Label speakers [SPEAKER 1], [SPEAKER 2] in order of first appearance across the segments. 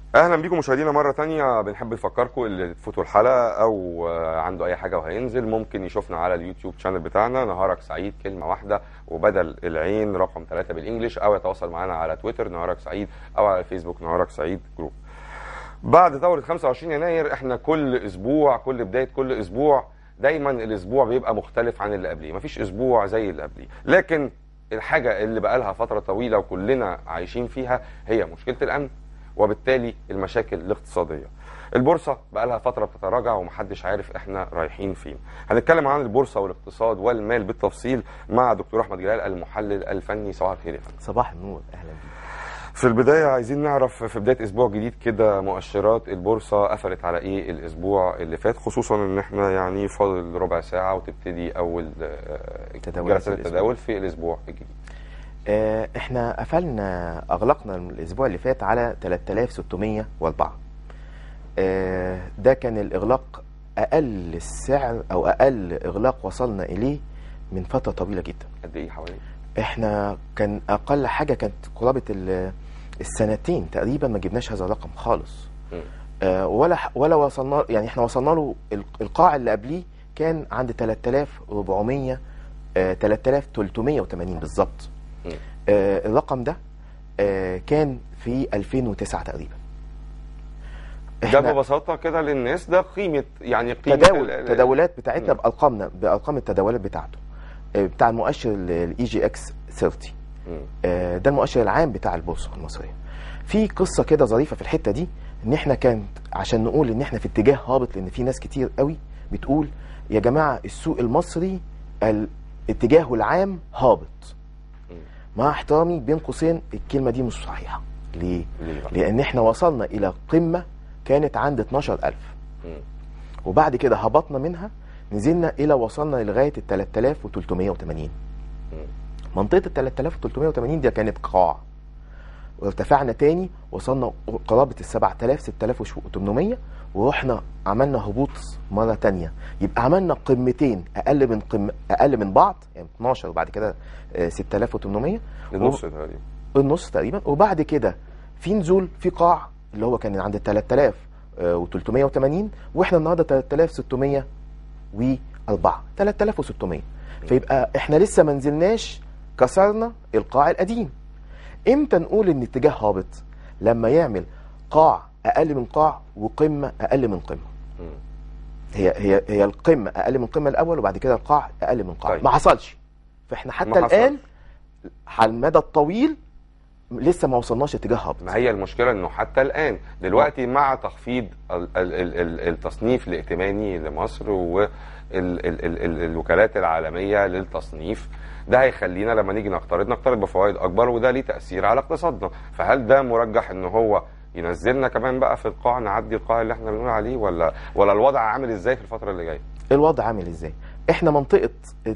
[SPEAKER 1] اهلا بيكم مشاهدينا مره تانية بنحب نفكركم اللي تفوتوا الحلقه او آه، عنده اي حاجه وهينزل ممكن يشوفنا على اليوتيوب شانل بتاعنا نهارك سعيد كلمه واحده وبدل العين رقم ثلاثة بالانجلش او يتواصل معنا على تويتر نهارك سعيد او على الفيسبوك نهارك سعيد جروب بعد ثوره 25 يناير احنا كل اسبوع كل بدايه كل اسبوع دايما الاسبوع بيبقى مختلف عن اللي قبليه مفيش اسبوع زي اللي قبليه لكن الحاجه اللي بقالها فتره طويله وكلنا عايشين فيها هي مشكله الامن وبالتالي المشاكل الاقتصاديه. البورصه بقى لها فتره بتتراجع ومحدش عارف احنا رايحين فين. هنتكلم عن البورصه والاقتصاد والمال بالتفصيل مع دكتور احمد جلال المحلل الفني صباح الخير يا فندم.
[SPEAKER 2] صباح النور اهلا بيك
[SPEAKER 1] في البدايه عايزين نعرف في بدايه اسبوع جديد كده مؤشرات البورصه قفلت على ايه الاسبوع اللي فات خصوصا ان احنا يعني فاضل ربع ساعه وتبتدي اول آه،
[SPEAKER 2] تداولات
[SPEAKER 1] جلسات
[SPEAKER 2] الأسبوع.
[SPEAKER 1] التداول في الاسبوع الجديد.
[SPEAKER 2] آه احنا قفلنا اغلقنا الاسبوع اللي فات على 3604 آه ده كان الاغلاق اقل السعر او اقل اغلاق وصلنا اليه من فتره طويله جدا
[SPEAKER 1] قد ايه حوالي؟
[SPEAKER 2] احنا كان اقل حاجه كانت قرابه ال- السنتين تقريبا ما جبناش هذا الرقم خالص
[SPEAKER 1] مم.
[SPEAKER 2] آه، ولا ح- ولا وصلنا يعني احنا وصلنا له ال- القاع اللي قبليه كان عند 3400 آه، 3380 بالظبط
[SPEAKER 1] مم.
[SPEAKER 2] آه، الرقم ده آه، كان في 2009 تقريبا
[SPEAKER 1] ده ببساطه كده للناس ده قيمه يعني قيمه
[SPEAKER 2] تداول
[SPEAKER 1] ال- ال-
[SPEAKER 2] التداولات بتاعتنا
[SPEAKER 1] مم.
[SPEAKER 2] بارقامنا بارقام التداولات بتاعته آه، بتاع المؤشر الاي جي اكس 30
[SPEAKER 1] مم.
[SPEAKER 2] آه، ده المؤشر العام بتاع البورصه المصريه في قصه كده ظريفه في الحته دي ان احنا كانت عشان نقول ان احنا في اتجاه هابط لان في ناس كتير قوي بتقول يا جماعه السوق المصري اتجاهه العام هابط
[SPEAKER 1] مم.
[SPEAKER 2] مع احترامي بين قوسين الكلمه دي مش صحيحه ليه
[SPEAKER 1] ليه بقى؟
[SPEAKER 2] لان احنا وصلنا الى قمه كانت عند 12000
[SPEAKER 1] مم.
[SPEAKER 2] وبعد كده هبطنا منها نزلنا الى وصلنا لغايه ال 3380
[SPEAKER 1] مم.
[SPEAKER 2] منطقه ال 3380 دي كانت قاع وارتفعنا تاني وصلنا قرابه ال 7000 6800 ورحنا عملنا هبوط مره تانية يبقى عملنا قمتين اقل من قم اقل من بعض يعني 12 وبعد كده آه، 6800
[SPEAKER 1] لنص تقريبا
[SPEAKER 2] النص تقريبا وبعد كده في نزول في قاع اللي هو كان عند 3380 واحنا النهارده 3604 3600 فيبقى احنا لسه ما نزلناش كسرنا القاع القديم امتى نقول ان اتجاه هابط لما يعمل قاع اقل من قاع وقمه اقل من قمه
[SPEAKER 1] مم.
[SPEAKER 2] هي هي هي القمه اقل من القمه الاول وبعد كده القاع اقل من قاع
[SPEAKER 1] طيب.
[SPEAKER 2] ما حصلش فاحنا حتى
[SPEAKER 1] ما
[SPEAKER 2] الان
[SPEAKER 1] حصلش.
[SPEAKER 2] على المدى الطويل لسه ما وصلناش اتجاه هابط
[SPEAKER 1] ما هي المشكله انه حتى الان دلوقتي مع تخفيض ال- ال- ال- ال- التصنيف الائتماني لمصر والوكالات العالميه للتصنيف ده هيخلينا لما نيجي نقترض نقترض بفوائد اكبر وده ليه تاثير على اقتصادنا فهل ده مرجح ان هو ينزلنا كمان بقى في القاع نعدي القاع اللي احنا بنقول عليه ولا ولا الوضع عامل ازاي في الفتره اللي جايه
[SPEAKER 2] الوضع عامل ازاي احنا منطقه ال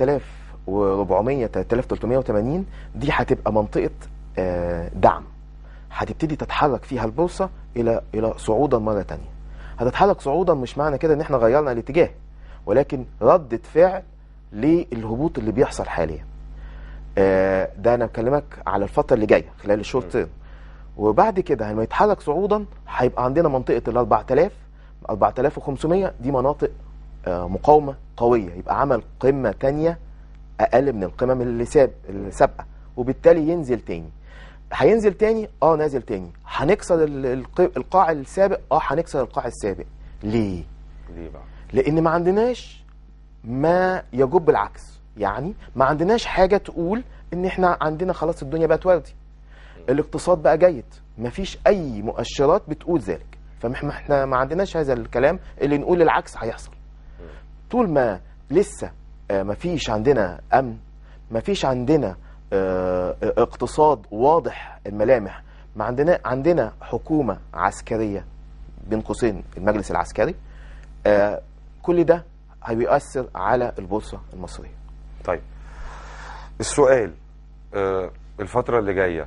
[SPEAKER 2] 3400 3380 دي هتبقى منطقه آه، دعم هتبتدي تتحرك فيها البورصه الى الى صعودا مره تانية هتتحرك صعودا مش معنى كده ان احنا غيرنا الاتجاه ولكن ردة فعل للهبوط اللي بيحصل حاليا آه، ده انا بكلمك على الفتره اللي جايه خلال الشورت تيرم وبعد كده لما يتحرك صعودا هيبقى عندنا منطقه ال 4000 4500 دي مناطق آه، مقاومه قويه يبقى عمل قمه تانية اقل من القمم اللي ساب اللي سابقه وبالتالي ينزل تاني هينزل تاني اه نازل تاني هنكسر ال- الق- القاع السابق اه هنكسر القاع السابق ليه
[SPEAKER 1] ليه بقى
[SPEAKER 2] لان ما عندناش ما يجب العكس يعني ما عندناش حاجه تقول ان احنا عندنا خلاص الدنيا بقت وردي الاقتصاد بقى جيد مفيش اي مؤشرات بتقول ذلك فاحنا احنا ما عندناش هذا الكلام اللي نقول العكس هيحصل طول ما لسه آه، مفيش عندنا امن مفيش عندنا آه، اقتصاد واضح الملامح ما عندنا عندنا حكومه عسكريه بين قوسين المجلس العسكري آه، كل ده هيؤثر على البورصه المصريه
[SPEAKER 1] طيب السؤال آه، الفترة اللي جاية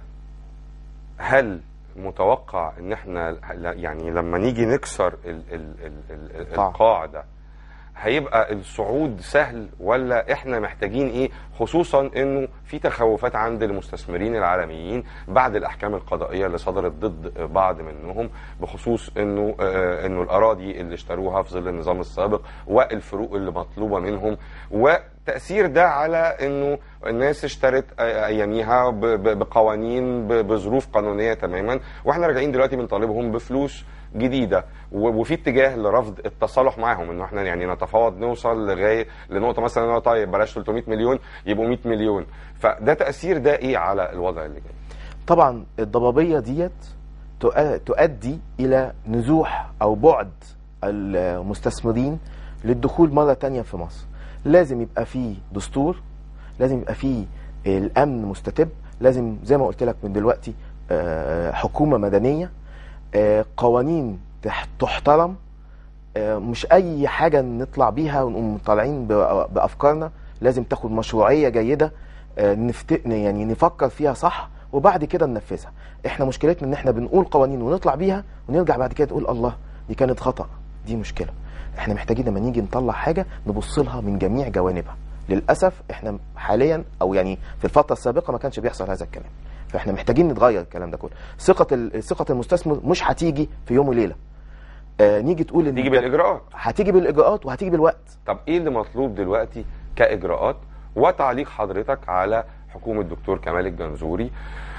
[SPEAKER 1] هل متوقع ان احنا ل- يعني لما نيجي نكسر ال ال ال ال
[SPEAKER 2] القاع.
[SPEAKER 1] القاع ده هيبقى الصعود سهل ولا احنا محتاجين ايه خصوصا انه في تخوفات عند المستثمرين العالميين بعد الاحكام القضائيه اللي صدرت ضد بعض منهم بخصوص انه آه، انه الاراضي اللي اشتروها في ظل النظام السابق والفروق اللي مطلوبه منهم وتاثير ده على انه الناس اشترت آه، اياميها ب- ب- بقوانين ب- بظروف قانونيه تماما واحنا راجعين دلوقتي بنطالبهم بفلوس جديده و- وفي اتجاه لرفض التصالح معاهم انه احنا يعني نتفاوض نوصل لغايه لنقطه مثلا إنه طيب بلاش 300 مليون يبقوا 100 مليون فده تاثير ده ايه على الوضع اللي جاي
[SPEAKER 2] طبعا الضبابيه ديت تؤ- تؤدي الى نزوح او بعد المستثمرين للدخول مره تانية في مصر لازم يبقى فيه دستور لازم يبقى فيه الامن مستتب لازم زي ما قلت لك من دلوقتي آه، حكومه مدنيه آه، قوانين تح- تحترم آه، مش اي حاجه نطلع بيها ونقوم طالعين ب- بافكارنا لازم تاخد مشروعيه جيده آه، نفت... يعني نفكر فيها صح وبعد كده ننفذها احنا مشكلتنا ان احنا بنقول قوانين ونطلع بيها ونرجع بعد كده تقول الله دي كانت خطا دي مشكله احنا محتاجين لما نيجي نطلع حاجه نبص لها من جميع جوانبها للاسف احنا حاليا او يعني في الفتره السابقه ما كانش بيحصل هذا الكلام فاحنا محتاجين نتغير الكلام ده كله ثقه ال- ثقه المستثمر مش هتيجي في يوم وليله آه نيجي تقول ان
[SPEAKER 1] تيجي
[SPEAKER 2] ده-
[SPEAKER 1] بالاجراءات
[SPEAKER 2] هتيجي بالاجراءات وهتيجي بالوقت
[SPEAKER 1] طب ايه اللي مطلوب دلوقتي كاجراءات وتعليق حضرتك على حكومه الدكتور كمال الجنزوري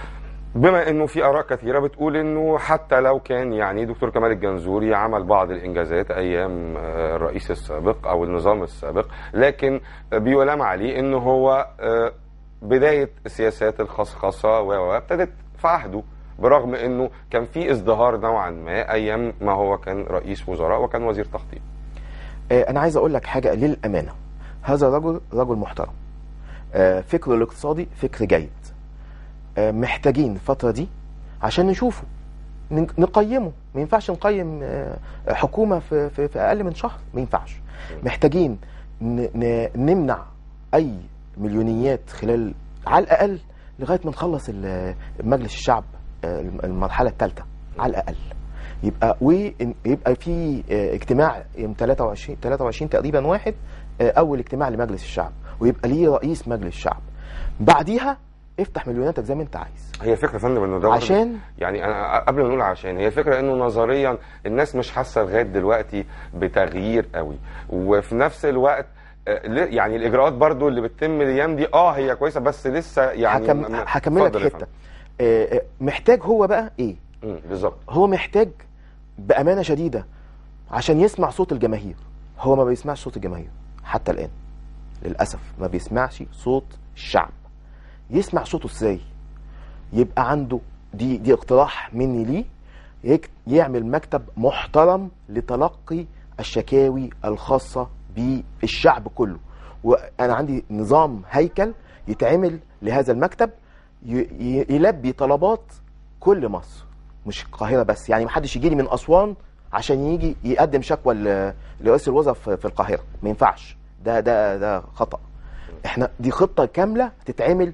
[SPEAKER 1] بما انه في اراء كثيره بتقول انه حتى لو كان يعني دكتور كمال الجنزوري عمل بعض الانجازات ايام آه، الرئيس السابق او النظام السابق لكن بيلام عليه انه هو آه، بدايه سياسات الخصخصه و و- ابتدت في عهده برغم انه كان في ازدهار نوعا ما ايام ما هو كان رئيس وزراء وكان وزير تخطيط
[SPEAKER 2] آه، انا عايز اقول لك حاجه للامانه هذا رجل رجل محترم آه، فكره الاقتصادي فكر جيد آه، محتاجين الفتره دي عشان نشوفه ن- نقيمه ما ينفعش نقيم آه، حكومه في, في, في اقل من شهر ما ينفعش محتاجين ن- ن- نمنع اي مليونيات خلال على الاقل لغايه ما نخلص ال- مجلس الشعب آه، المرحله الثالثه على الاقل يبقى ويبقى في آه، اجتماع يوم 23 23 تقريبا واحد آه، اول اجتماع لمجلس الشعب ويبقى ليه رئيس مجلس الشعب بعديها افتح مليوناتك زي ما انت عايز
[SPEAKER 1] هي فكره يا فندم انه ده برضه-
[SPEAKER 2] عشان
[SPEAKER 1] يعني انا قبل ما نقول عشان هي الفكره انه نظريا الناس مش حاسه لغايه دلوقتي بتغيير قوي وفي نفس الوقت آه، ل- يعني الاجراءات برضو اللي بتتم الايام دي اه هي كويسه بس لسه يعني
[SPEAKER 2] هكم...
[SPEAKER 1] م- م-
[SPEAKER 2] هكمل لك
[SPEAKER 1] اتفضل يا
[SPEAKER 2] حته
[SPEAKER 1] فندم.
[SPEAKER 2] آه، آه، محتاج هو بقى ايه
[SPEAKER 1] مم، بالظبط
[SPEAKER 2] هو محتاج بامانه شديده عشان يسمع صوت الجماهير هو ما بيسمعش صوت الجماهير حتى الان للاسف ما بيسمعش صوت الشعب يسمع صوته ازاي يبقى عنده دي دي اقتراح مني ليه يك- يعمل مكتب محترم لتلقي الشكاوي الخاصه بالشعب كله وانا عندي نظام هيكل يتعمل لهذا المكتب ي- ي- يلبي طلبات كل مصر مش القاهره بس يعني محدش يجي لي من اسوان عشان يجي يقدم شكوى ل- لرئيس الوزراء في في القاهره ما ينفعش ده ده ده خطا احنا دي خطه كامله تتعمل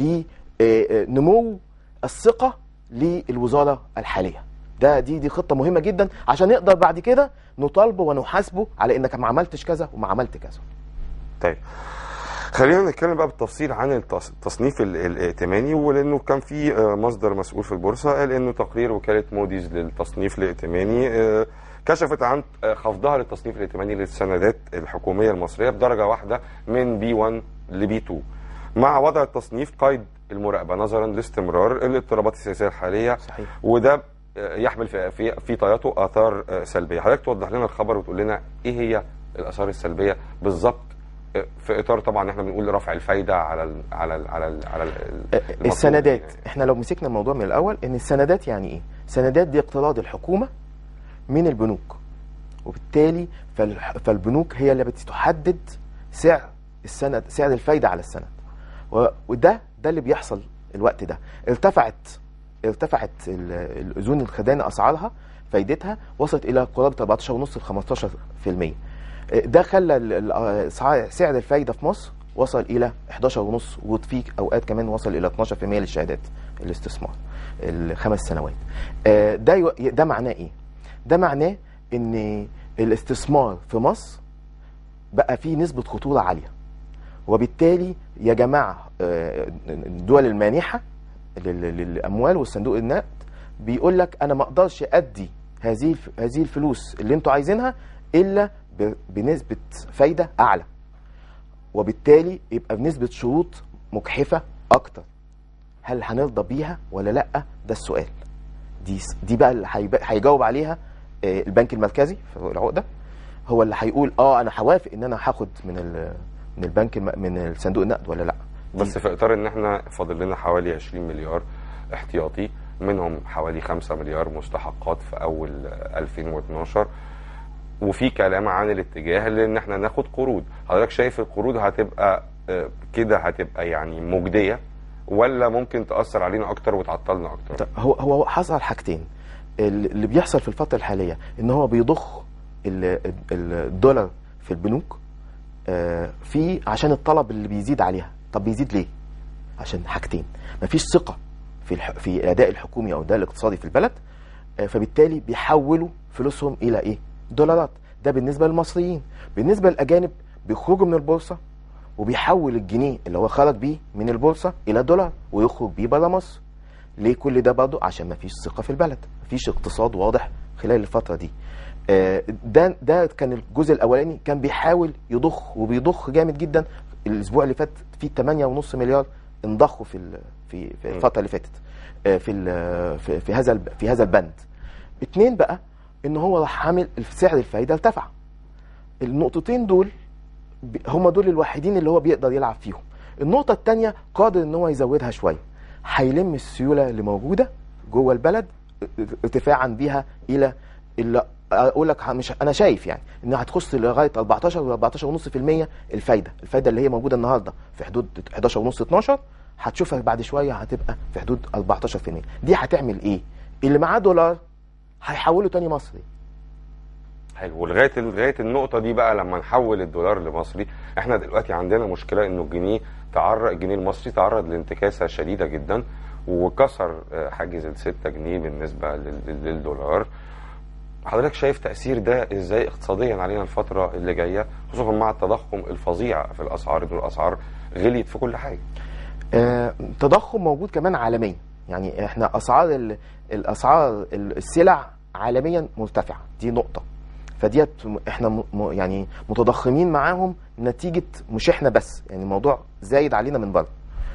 [SPEAKER 2] لنمو الثقه للوزاره الحاليه ده دي دي خطه مهمه جدا عشان نقدر بعد كده نطالبه ونحاسبه على انك ما عملتش كذا وما عملت كذا
[SPEAKER 1] طيب خلينا نتكلم بقى بالتفصيل عن التص- التصنيف ال- الائتماني ولانه كان في آه، مصدر مسؤول في البورصه قال انه تقرير وكاله موديز للتصنيف الائتماني آه، كشفت عن آه، خفضها للتصنيف الائتماني للسندات الحكوميه المصريه بدرجه واحده من بي 1 لبي 2 مع وضع التصنيف قيد المراقبه نظرا لاستمرار الاضطرابات السياسيه الحاليه
[SPEAKER 2] صحيح
[SPEAKER 1] وده آه، يحمل في في في طياته اثار آه، سلبيه حضرتك توضح لنا الخبر وتقول لنا ايه هي الاثار السلبيه بالظبط آه، في اطار طبعا احنا بنقول رفع الفايده على ال على ال على ال على ال المطلوب
[SPEAKER 2] السندات
[SPEAKER 1] يعني.
[SPEAKER 2] احنا لو مسكنا الموضوع من الاول ان السندات يعني ايه سندات دي اقتراض الحكومه من البنوك وبالتالي فالح- فالبنوك هي اللي بتحدد سعر السند سعر الفايده على السند و- وده ده اللي بيحصل الوقت ده ارتفعت ارتفعت ال- الاذون الخزانه اسعارها فايدتها وصلت الى قرابه 14.5 ل 15% ده خلى ال- ال- سع- سعر الفايده في مصر وصل الى 11.5 وفي اوقات كمان وصل الى 12% للشهادات الاستثمار الخمس سنوات آه، ده يو- ده معناه ايه ده معناه ان الاستثمار في مصر بقى في نسبه خطوره عاليه وبالتالي يا جماعه آه، الدول المانحه لل- للاموال والصندوق النقد بيقول لك انا ما اقدرش ادي هذه الف- هذه الفلوس اللي انتوا عايزينها الا ب- بنسبه فايده اعلى وبالتالي يبقى بنسبه شروط مجحفه اكتر هل هنرضى بيها ولا لا ده السؤال دي دي بقى اللي هيب- هيجاوب عليها آه، البنك المركزي في العقده هو اللي هيقول اه انا هوافق ان انا هاخد من ال- من البنك الم- من الصندوق النقد ولا لا
[SPEAKER 1] بس في اطار ان احنا فاضل لنا حوالي 20 مليار احتياطي منهم حوالي 5 مليار مستحقات في اول 2012 وفي كلام عن الاتجاه لان احنا ناخد قروض حضرتك شايف القروض هتبقى آه، كده هتبقى يعني مجديه ولا ممكن تاثر علينا اكتر وتعطلنا اكتر
[SPEAKER 2] طب هو هو حصل حاجتين ال- اللي بيحصل في الفتره الحاليه ان هو بيضخ ال- ال- الدولار في البنوك آه، في عشان الطلب اللي بيزيد عليها طب بيزيد ليه عشان حاجتين مفيش ثقه في الح... في الاداء الحكومي او الاداء الاقتصادي في البلد آه، فبالتالي بيحولوا فلوسهم الى ايه دولارات ده بالنسبه للمصريين بالنسبه للاجانب بيخرجوا من البورصه وبيحول الجنيه اللي هو خرج بيه من البورصه الى دولار ويخرج بيه بره مصر ليه كل ده برضه عشان ما فيش ثقه في البلد ما فيش اقتصاد واضح خلال الفتره دي آه، ده ده كان الجزء الاولاني كان بيحاول يضخ وبيضخ جامد جدا الاسبوع اللي فات في 8.5 مليار انضخوا في ال- في في
[SPEAKER 1] م.
[SPEAKER 2] الفتره اللي فاتت آه، في ال- في في هذا الب- في هذا البند اتنين بقى ان هو راح عامل سعر الفايده ارتفع النقطتين دول ب- هم دول الوحيدين اللي هو بيقدر يلعب فيهم النقطه الثانيه قادر ان هو يزودها شويه هيلم السيوله اللي موجوده جوه البلد ارتفاعا بيها الى اللي اقول لك مش انا شايف يعني انها هتخش لغايه 14 و 14.5% الفايده الفايده اللي هي موجوده النهارده في حدود 11 ونص 12 هتشوفها بعد شويه هتبقى في حدود 14% دي هتعمل ايه اللي معاه دولار هيحوله تاني مصري
[SPEAKER 1] حلو ولغايه لغايه النقطه دي بقى لما نحول الدولار لمصري احنا دلوقتي عندنا مشكله انه الجنيه تعرض الجنيه المصري تعرض لانتكاسه شديده جدا وكسر آه، حاجز ال 6 جنيه بالنسبه لل- لل- للدولار حضرتك شايف تاثير ده ازاي اقتصاديا علينا الفتره اللي جايه خصوصا مع التضخم الفظيع في الاسعار إن الاسعار غليت في كل حاجه
[SPEAKER 2] آه، تضخم موجود كمان عالميا يعني احنا اسعار ال- الاسعار ال- السلع عالميا مرتفعه دي نقطه فديت احنا م- م- يعني متضخمين معاهم نتيجه مش احنا بس يعني الموضوع زايد علينا من بره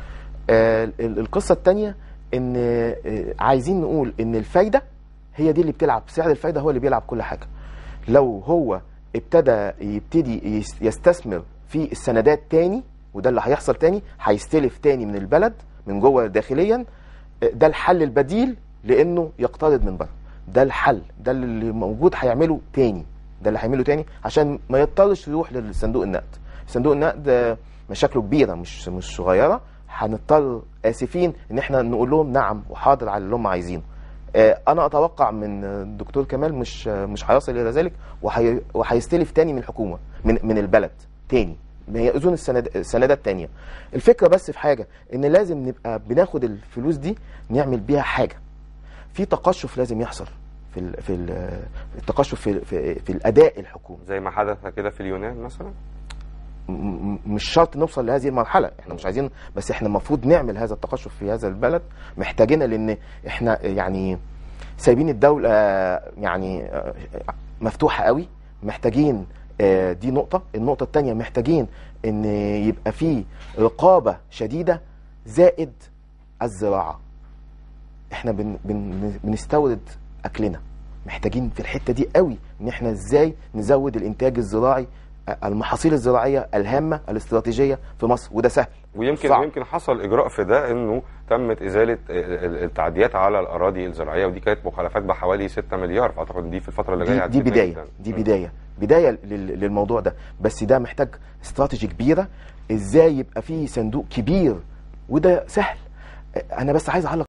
[SPEAKER 2] آه، ال- القصه الثانيه ان آه، عايزين نقول ان الفايده هي دي اللي بتلعب سعر الفايده هو اللي بيلعب كل حاجه لو هو ابتدى يبتدي يس- يستثمر في السندات تاني وده اللي هيحصل تاني هيستلف تاني من البلد من جوه داخليا آه، ده الحل البديل لانه يقترض من بره ده الحل ده اللي موجود هيعمله تاني ده اللي هيعمله تاني عشان ما يضطرش يروح للصندوق النقد صندوق النقد آه، مشاكله كبيره مش مش صغيره هنضطر اسفين ان احنا نقول لهم نعم وحاضر على اللي هم عايزينه آه، انا اتوقع من الدكتور كمال مش آه، مش هيصل الى ذلك وهي- وهيستلف تاني من الحكومه من من البلد تاني ما هي اذون السند السندات تانية الفكره بس في حاجه ان لازم نبقى بناخد الفلوس دي نعمل بيها حاجه في تقشف لازم يحصل في ال في ال التقشف في, في في الاداء الحكومي
[SPEAKER 1] زي ما حدث كده في اليونان مثلا
[SPEAKER 2] م- م- مش شرط نوصل لهذه المرحله احنا مش عايزين بس احنا المفروض نعمل هذا التقشف في هذا البلد محتاجينها لان احنا يعني سايبين الدوله يعني آه، مفتوحه قوي محتاجين آه، دي نقطه النقطه الثانيه محتاجين ان يبقى في رقابه شديده زائد الزراعه احنا بن بن بنستورد اكلنا محتاجين في الحته دي قوي ان احنا ازاي نزود الانتاج الزراعي المحاصيل الزراعيه الهامه الاستراتيجيه في مصر وده سهل
[SPEAKER 1] ويمكن
[SPEAKER 2] صعب.
[SPEAKER 1] يمكن حصل اجراء في ده انه تمت ازاله ال- ال- التعديات على الاراضي الزراعيه ودي كانت مخالفات بحوالي 6 مليار فاعتقد إن دي في الفتره اللي جايه
[SPEAKER 2] دي, دي
[SPEAKER 1] هتفيدنا
[SPEAKER 2] بدايه
[SPEAKER 1] جداً.
[SPEAKER 2] دي
[SPEAKER 1] م.
[SPEAKER 2] بدايه بدايه لل- للموضوع ده بس ده محتاج استراتيجي كبيره ازاي يبقى في صندوق كبير وده سهل انا بس عايز اعلق